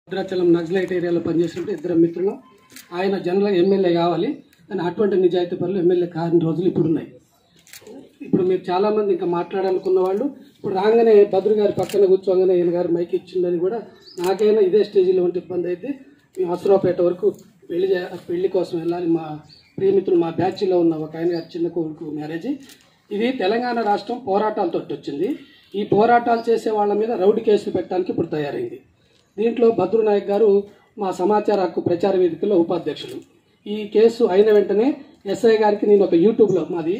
భద్రాచలం నక్సలైట్ ఏరియాలో పనిచేసినప్పుడు ఇద్దరు మిత్రులు ఆయన జనరల్ ఎమ్మెల్యే కావాలి కానీ అటువంటి నిజాయితీ పనులు ఎమ్మెల్యే కాని రోజులు ఇప్పుడు ఉన్నాయి ఇప్పుడు మీరు చాలా మంది ఇంకా మాట్లాడాలనుకున్న వాళ్ళు ఇప్పుడు రాగానే భద్రు గారి పక్కన కూర్చోగానే ఈయన గారు మైక్ ఇచ్చిందని కూడా నాకైనా ఇదే స్టేజీలో ఉంటే ఇబ్బంది అయితే మేము హసరావుపేట వరకు పెళ్లి చే- పెళ్లి కోసం వెళ్ళాలి మా ప్రియమిత్రులు మా బ్యాచ్లో ఉన్న ఒక ఆయన గారి చిన్న కొడుకు మ్యారేజ్ ఇది తెలంగాణ రాష్ట్రం పోరాటాలతో వచ్చింది ఈ పోరాటాలు చేసే వాళ్ళ మీద రౌడ్ కేసులు పెట్టడానికి ఇప్పుడు తయారైంది దీంట్లో భద్రు నాయక్ గారు మా సమాచార హక్కు ప్రచార వేదికలో ఉపాధ్యక్షులు ఈ కేసు అయిన వెంటనే ఎస్ఐ గారికి నేను ఒక యూట్యూబ్లో మాది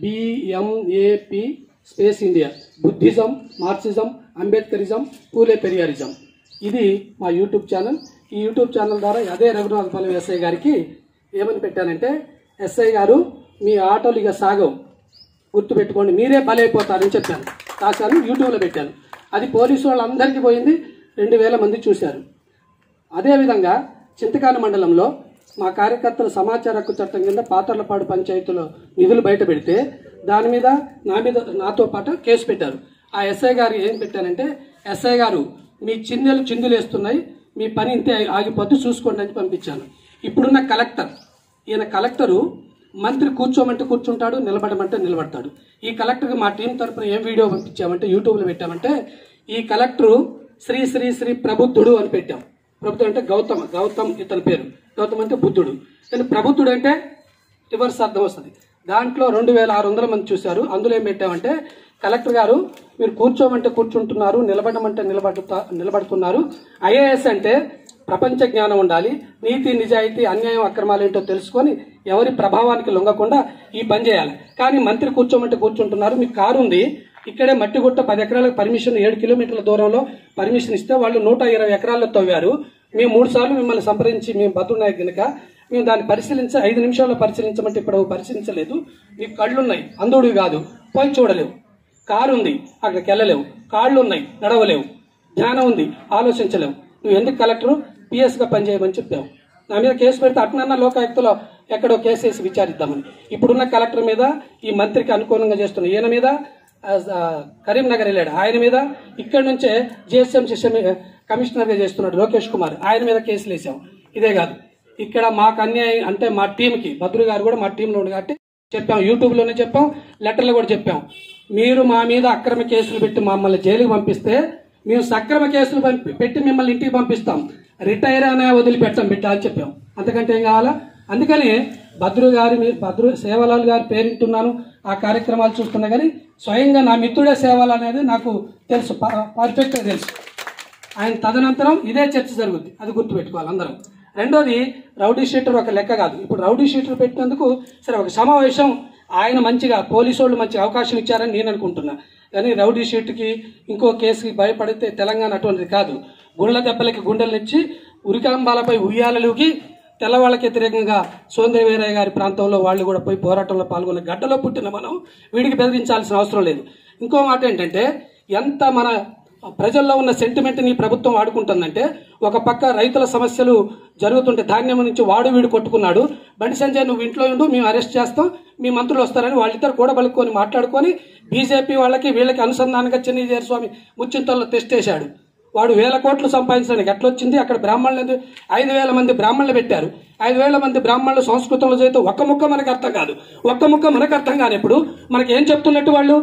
BMAP space India Buddhism Marxism Ambedkarism Phule Periyarism ఇది మా యూట్యూబ్ ఛానల్ ఈ యూట్యూబ్ ఛానల్ ద్వారా అదే రఘునాథపాలెం ఎస్ఐ గారికి ఏమని పెట్టానంటే ఎస్ఐ గారు మీ ఆటోలు ఇక సాగవు గుర్తుపెట్టుకోండి మీరే బలైపోతారని చెప్పాను రాశాను యూట్యూబ్లో పెట్టాను అది పోలీసు వాళ్ళందరికీ పోయింది రెండు వేల మంది చూశారు అదేవిధంగా చింతకాని మండలంలో మా కార్యకర్తల సమాచార హక్కు చట్టం కింద పాతర్లపాడు పంచాయతీలో నిధులు బయట పెడితే దాని మీద నా మీద నాతో పాటు కేసు పెట్టారు ఆ ఎస్ఐ గారు ఏం పెట్టారంటే ఎస్ఐ గారు మీ చిన్నెలు చిందులేస్తున్నాయి మీ పని ఇంతే ఆగిపోద్ది చూసుకోండి అని పంపించాను ఇప్పుడున్న కలెక్టర్ ఈయన కలెక్టరు మంత్రి కూర్చోమంటే కూర్చుంటాడు నిలబడమంటే నిలబడతాడు ఈ కలెక్టర్కి మా టీం తరపున ఏం వీడియో పంపించామంటే యూట్యూబ్లో పెట్టామంటే ఈ కలెక్టరు శ్రీ శ్రీ శ్రీ ప్రబుద్ధుడు అని పెట్టాం ప్రబుద్ధుడు అంటే గౌతమ్ గౌతమ్ ఇతని పేరు గౌతమ్ అంటే బుద్ధుడు కానీ ప్రబుద్ధుడు అంటే రివర్స్ అర్థం వస్తుంది దాంట్లో రెండు వేల ఆరు వందల మంది చూశారు అందులో ఏం పెట్టామంటే కలెక్టర్ గారు మీరు కూర్చోమంటే కూర్చుంటున్నారు నిలబడమంటే నిలబడుతా నిలబడుతున్నారు ఐఏఎస్ అంటే ప్రపంచ జ్ఞానం ఉండాలి నీతి నిజాయితీ అన్యాయం అక్రమాలు ఏంటో తెలుసుకొని ఎవరి ప్రభావానికి లొంగకుండా ఈ పని చేయాలి కానీ మంత్రి కూర్చోమంటే కూర్చుంటున్నారు మీకు కారు ఉంది ఇక్కడే మట్టిగుట్ట పది ఎకరాలకు పర్మిషన్ ఏడు కిలోమీటర్ల దూరంలో పర్మిషన్ ఇస్తే వాళ్ళు నూట ఇరవై ఎకరాల్లో తవ్వారు మేము మూడు సార్లు మిమ్మల్ని సంప్రదించి మేము భద్రునాయక్ కనుక మేము దాన్ని పరిశీలించి ఐదు నిమిషాల్లో పరిశీలించమంటే ఇప్పుడు పరిశీలించలేదు మీకు కళ్ళున్నాయి అందుడు కాదు పోయి చూడలేవు కారు ఉంది అక్కడికి వెళ్ళలేవు కాళ్ళు ఉన్నాయి నడవలేవు జ్ఞానం ఉంది ఆలోచించలేవు నువ్వు ఎందుకు కలెక్టరు పిఎస్గా పనిచేయమని చెప్పావు నా మీద కేసు పెడితే అట్నన్నా లోకాయుక్తలో ఎక్కడో కేసు వేసి విచారిద్దామని ఇప్పుడున్న కలెక్టర్ మీద ఈ మంత్రికి అనుకూలంగా చేస్తున్న ఈయన మీద ఆ, ఆ, కరీంనగర్ వెళ్ళాడు ఆయన మీద ఇక్కడ నుంచే జిఎస్ఎం సిస్టమ్ కమిషనర్గా చేస్తున్నాడు లోకేష్ కుమార్ ఆయన మీద కేసులు వేసాం ఇదే కాదు ఇక్కడ మాకు అన్యాయం అంటే మా టీంకి భద్రు గారు కూడా మా టీంలో ఉండి కాబట్టి చెప్పాం యూట్యూబ్లోనే చెప్పాం లెటర్లో కూడా చెప్పాం మీరు మా మీద అక్రమ కేసులు పెట్టి మమ్మల్ని జైలుకి పంపిస్తే మేము సక్రమ కేసులు పంపి- పెట్టి మిమ్మల్ని ఇంటికి పంపిస్తాం రిటైర్ అనే వదిలిపెట్టాం బిడ్డ అని చెప్పాం అంతకంటే ఏం కావాలా అందుకని భద్రు గారి మీ- భద్రు సేవలాల్ గారి పేరింటున్నాను ఆ కార్యక్రమాలు చూస్తున్నా కానీ స్వయంగా నా మిత్రుడే సేవలు అనేది నాకు తెలుసు ప- పర్ఫెక్ట్గా తెలుసు ఆయన తదనంతరం ఇదే చర్చ జరుగుద్ది అది గుర్తుపెట్టుకోవాలి అందరం రెండోది రౌడీ షీటర్ ఒక లెక్క కాదు ఇప్పుడు రౌడీ షీటర్ పెట్టినందుకు సరే ఒక సమావేశం ఆయన మంచిగా పోలీసు వాళ్ళు మంచి అవకాశం ఇచ్చారని నేను అనుకుంటున్నా కానీ రౌడీ షీట్కి ఇంకో కేసుకి భయపడితే తెలంగాణ అటువంటిది కాదు గుండెల దెబ్బలకి గుండెలు ఇచ్చి ఉరికాంబాలపై ఉయ్యాలలుగి తెల్లవాళ్ళకి వ్యతిరేకంగా సోందర వీరయ్య గారి ప్రాంతంలో వాళ్ళు కూడా పోయి పోరాటంలో పాల్గొన్న గడ్డలో పుట్టిన మనం వీడికి బెదిరించాల్సిన అవసరం లేదు ఇంకో మాట ఏంటంటే ఎంత మన ప్రజల్లో ఉన్న సెంటిమెంట్ని ప్రభుత్వం వాడుకుంటుందంటే ఒక పక్క రైతుల సమస్యలు జరుగుతుంటే ధాన్యం నుంచి వాడు వీడు కొట్టుకున్నాడు బండి సంజయ్ నువ్వు ఇంట్లో ఉండు మేము అరెస్ట్ చేస్తాం మీ మంత్రులు వస్తారని వాళ్ళిద్దరు కూడా బలుకొని మాట్లాడుకొని బీజేపీ వాళ్ళకి వీళ్ళకి అనుసంధానంగా చెన్నీజేర స్వామి ముచ్చింతల్లో టెస్ట్ వేశాడు వాడు వేల కోట్లు సంపాదించడానికి ఎట్లొచ్చింది అక్కడ బ్రాహ్మణులు ఎందుకు- ఐదు వేల మంది బ్రాహ్మణులు పెట్టారు ఐదు వేల మంది బ్రాహ్మణులు సంస్కృతంలో చదివితే ఒక్క ముక్క మనకు అర్థం కాదు ఒక్క ముక్క మనకు అర్థం కానిప్పుడు మనకి ఏం చెప్తున్నట్టు వాళ్ళు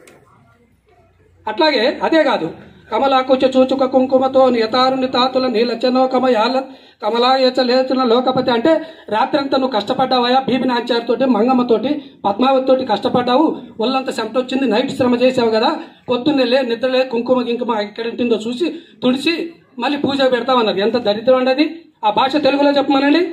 అట్లాగే అదే కాదు కమలాకుచ చూచుక కుంకుమతో యతారుని తాతుల నీలచనో కమయాల కమలాయచ లేచిన లోకపతి అంటే రాత్రంతా నువ్వు కష్టపడ్డావయా భీమిని ఆచార్యతోటి మంగమ్మతోటి పద్మావతితోటి కష్టపడ్డావు ఒళ్ళంత చెమట వచ్చింది నైట్ శ్రమ చేసావు కదా పొద్దున్నే లే నిద్రలే కుంకుమ గింకుమ ఎక్కడింటిందో చూసి తుడిచి మళ్ళీ పూజ పెడతామన్నది ఎంత దరిద్రం అండి అది ఆ భాష తెలుగులో చెప్పమనండి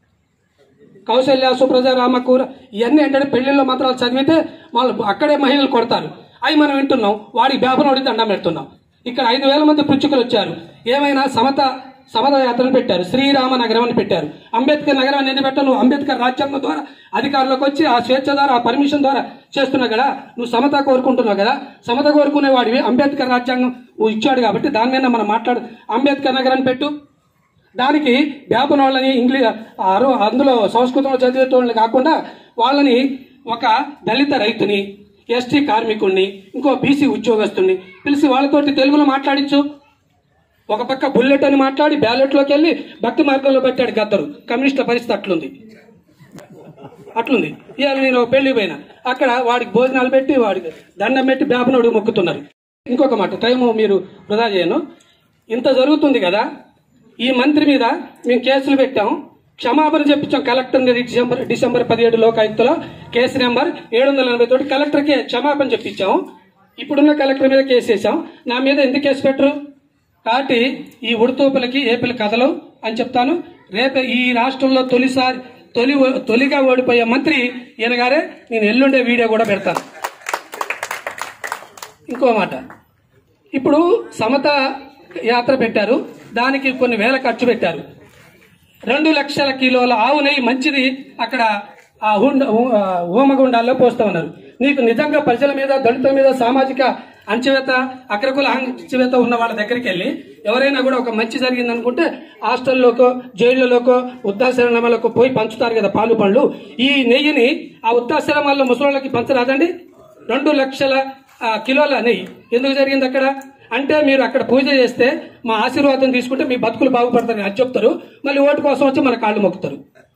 కౌశల్య సుప్రజ రామకూర ఇవన్నీ ఏంటంటే పెళ్లిళ్ళలో మంత్రాలు చదివితే వాళ్ళు అక్కడే మహిళలు కొడతారు అవి మనం వింటున్నాం వాడికి బేపనోడి దండం పెడుతున్నాం ఇక్కడ ఐదు వేల మంది పృచ్చుకులు వచ్చారు ఏమైనా సమత సమత యాత్రను పెట్టారు శ్రీరామ నగరం అని పెట్టారు అంబేద్కర్ నగరం అని ఎందుకు పెట్టావు నువ్వు అంబేద్కర్ రాజ్యాంగం ద్వారా అధికారంలోకి వచ్చి ఆ స్వేచ్ఛ ద్వారా ఆ పర్మిషన్ ద్వారా చేస్తున్నావు కదా నువ్వు సమత కోరుకుంటున్నావు కదా సమత కోరుకునే వాడివి అంబేద్కర్ రాజ్యాంగం నువ్వు ఇచ్చాడు కాబట్టి దాని మీద మనం మాట్లాడు అంబేద్కర్ నగరాన్ని పెట్టు దానికి వ్యాపన వాళ్ళని ఇంగ్లీష్ అరు అందులో సంస్కృతంలో చదివేటోళ్ళని కాకుండా వాళ్ళని ఒక దళిత రైతుని ఎస్టీ కార్మికుడిని ఇంకో బీసీ ఉద్యోగస్తుని పిలిచి వాళ్ళతోటి తెలుగులో మాట్లాడించు ఒక పక్క బుల్లెట్ అని మాట్లాడి బ్యాలెట్లోకి వెళ్ళి భక్తి మార్గంలో పెట్టాడు గద్దరు కమ్యూనిస్టుల పరిస్థితి అట్లుంది అట్లుంది ఇవాళ నేను పెళ్లి పోయినా అక్కడ వాడికి భోజనాలు పెట్టి వాడికి దండం పెట్టి బేపనోడు మొక్కుతున్నారు ఇంకొక మాట టైం మీరు వృధా చేయను ఇంత జరుగుతుంది కదా ఈ మంత్రి మీద మేము కేసులు పెట్టాం క్షమాపణ చెప్పించాం కలెక్టర్ డిసెంబర్ డిసెంబర్ పదిహేడు లోకాయుక్తలో కేసు నెంబర్ ఏడు వందల ఎనభై తోటి కలెక్టర్కి క్షమాపణ చెప్పించాం ఇప్పుడున్న కలెక్టర్ మీద కేసు వేసాం నా మీద ఎందుకు కేసు పెట్టరు కాబట్టి ఈ ఉడతూపులకి ఏపీలు కథలు అని చెప్తాను రేపు ఈ రాష్ట్రంలో తొలిసారి తొలి తొలిగా ఓడిపోయే మంత్రి ఈయన గారే నేను ఎల్లుండే వీడియో కూడా పెడతాను ఇంకో మాట ఇప్పుడు సమత యాత్ర పెట్టారు దానికి కొన్ని వేల ఖర్చు పెట్టారు రెండు లక్షల కిలోల ఆవు నెయ్యి మంచిది అక్కడ ఆ హుండ హు- ఆ హోమగుండాల్లో పోస్తా ఉన్నారు నీకు నిజంగా ప్రజల మీద దళితుల మీద సామాజిక అంచవేత అగ్రకుల అంచవేత ఉన్న వాళ్ళ దగ్గరికి వెళ్ళి ఎవరైనా కూడా ఒక మంచి జరిగింది అనుకుంటే హాస్టల్లోకో జైళ్లలోకో వృద్ధాశ్రమాలకు పోయి పంచుతారు కదా పాలు పండ్లు ఈ నెయ్యిని ఆ వృద్ధాశ్రమాల్లో ముసలోళ్ళకి పంచరాదండి రెండు లక్షల ఆ, కిలోల నెయ్యి ఎందుకు జరిగింది అక్కడ అంటే మీరు అక్కడ పూజ చేస్తే మా ఆశీర్వాదం తీసుకుంటే మీ బతుకులు బాగుపడతారని అది చెప్తారు మళ్ళీ ఓటు కోసం వచ్చి మన కాళ్ళు మొక్కుతారు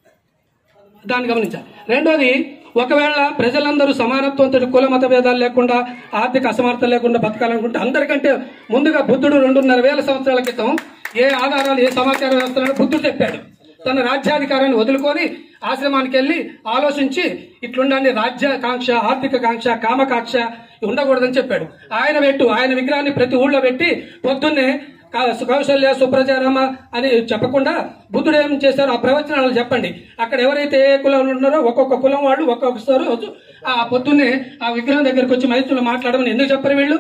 దాన్ని గమనించాలి రెండోది ఒకవేళ ప్రజలందరూ సమానత్వంతో కుల మత భేదాలు లేకుండా ఆర్థిక అసమర్థత లేకుండా బతకాలనుకుంటే అందరికంటే ముందుగా బుద్ధుడు రెండున్నర వేల సంవత్సరాల క్రితం ఏ ఆధారాలు ఏ సమాచార వ్యవస్థలను బుద్ధుడు చెప్పాడు తన రాజ్యాధికారాన్ని వదులుకొని ఆశ్రమానికి వెళ్ళి ఆలోచించి ఇట్లుండాలి రాజ్యాకాంక్ష ఆర్థిక కాంక్ష కామకాంక్ష ఉండకూడదని చెప్పాడు ఆయన పెట్టు ఆయన విగ్రహాన్ని ప్రతి ఊళ్ళో పెట్టి పొద్దున్నే కా- కౌశల్య సుప్రజారామ అని చెప్పకుండా బుద్ధుడు ఏం చేశారో ఆ ప్రవచనాలు చెప్పండి అక్కడ ఎవరైతే ఏ కులం ఉన్నారో ఒక్కొక్క కులం వాళ్ళు ఒక్కొక్కసారి రోజు ఆ పొద్దున్నే ఆ విగ్రహం దగ్గరికి వచ్చి మైతులు మాట్లాడమని ఎందుకు చెప్పరు వీళ్ళు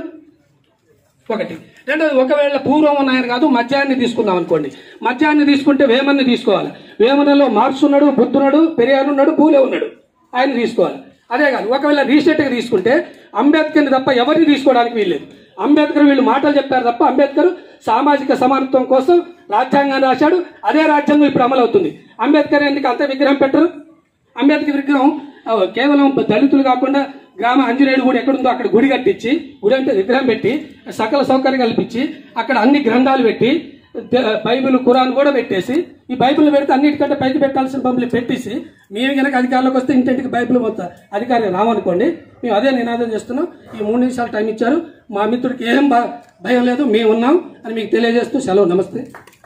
ఒకటి రెండోది ఒకవేళ పూర్వం ఉన్న ఆయన కాదు మధ్యాహ్నం తీసుకుందాం అనుకోండి మధ్యాహ్నం తీసుకుంటే వేమన్ని తీసుకోవాలి వేమనలో మార్క్స్ ఉన్నాడు బుద్ధున్నాడు పెరియార్ ఉన్నాడు పూలే ఉన్నాడు ఆయన తీసుకోవాలి అదే కాదు ఒకవేళ రీసెంట్గా తీసుకుంటే అంబేద్కర్ని తప్ప ఎవరిని తీసుకోవడానికి వీల్లేదు అంబేద్కర్ వీళ్ళు మాటలు చెప్పారు తప్ప అంబేద్కర్ సామాజిక సమానత్వం కోసం రాజ్యాంగాన్ని రాశాడు అదే రాజ్యాంగం ఇప్పుడు అమలు అవుతుంది అంబేద్కర్ ఎందుకు అంత విగ్రహం పెట్టరు అంబేద్కర్ విగ్రహం ఆ, కేవలం దళితులు కాకుండా గ్రామ అంజనేయుడు గుడి ఎక్కడుందో అక్కడ గుడి కట్టించి గుడి అంటే విగ్రహం పెట్టి సకల సౌకర్యం కల్పించి అక్కడ అన్ని గ్రంథాలు పెట్టి ద- బైబిల్ ఖురాన్ కూడా పెట్టేసి ఈ బైబిల్ పెడితే అన్నిటికంటే పైకి పెట్టాల్సిన పంపులు పెట్టేసి మేము కనుక అధికారంలోకి వస్తే ఇంటింటికి బైబిల్ మొత్తం అధికారి రామనుకోండి మేము అదే నినాదం చేస్తున్నాం ఈ మూడు నిమిషాలు టైం ఇచ్చారు మా మిత్రుడికి ఏం భ- భయం లేదు మేము ఉన్నాం అని మీకు తెలియజేస్తూ సెలవు నమస్తే